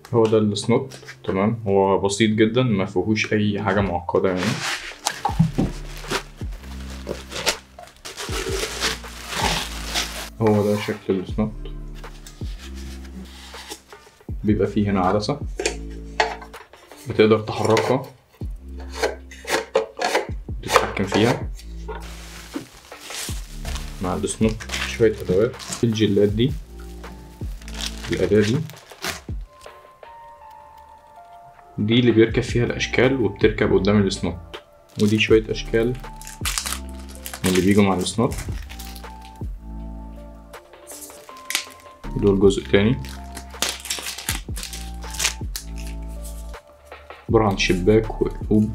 هو ده السنوت تمام هو بسيط جدا ما فيهوش اي حاجه معقده يعني هو ده شكل السنوت بيبقى فيه هنا عدسه بتقدر تحركها تتحكم فيها مع السنوت شويه ادوات الجلات دي الاداه دي دي اللي بيركب فيها الأشكال وبتركب قدام السنوت ودي شوية أشكال من اللي بيجوا مع السنوت دول جزء تاني عبارة عن شباك وقلوب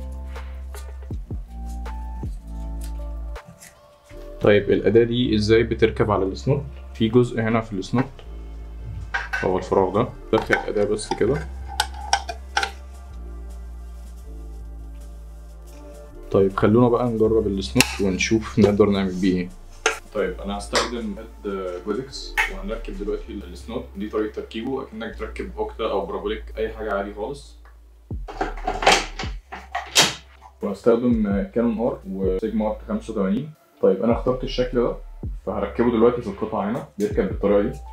طيب الأداة دي ازاي بتركب على السنوت في جزء هنا في السنوت هو الفراغ ده دخل الأداة بس كده طيب خلونا بقى نجرب السنوت ونشوف نقدر نعمل بيه ايه طيب انا هستخدم هيد جودكس وهنركب دلوقتي السنوت دي طريقه تركيبه اكنك تركب اوكتا او برابوليك اي حاجه عادي خالص وهستخدم كانون ار وسيجما ار 85 طيب انا اخترت الشكل ده فهركبه دلوقتي في القطعه هنا بيركب بالطريقه دي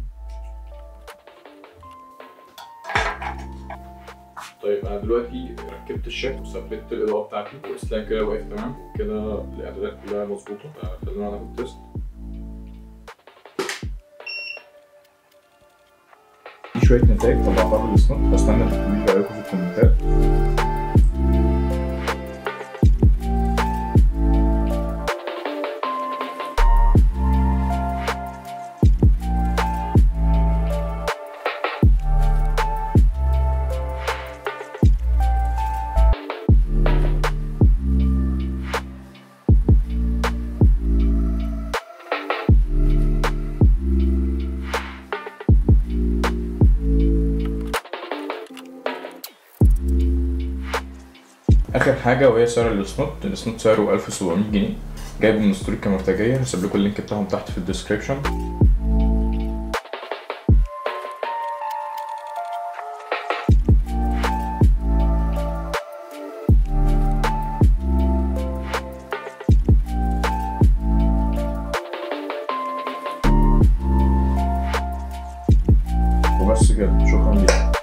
طيب انا دلوقتي ركبت الشكل وثبت الاضاءه بتاعتي واسلام كده واقف تمام كده الاعدادات كلها مظبوطه خلينا نعمل التست في شويه نتائج طلعتها في السنوت بستنى تكتبوا لي رايكم في الكومنتات اخر حاجه وهي سعر السنوت السنوت سعره 1700 جنيه جايبه من ستوري مرتجيه هسيب لكم اللينك بتاعهم تحت في الديسكريبشن وبس كده شكرا ليكم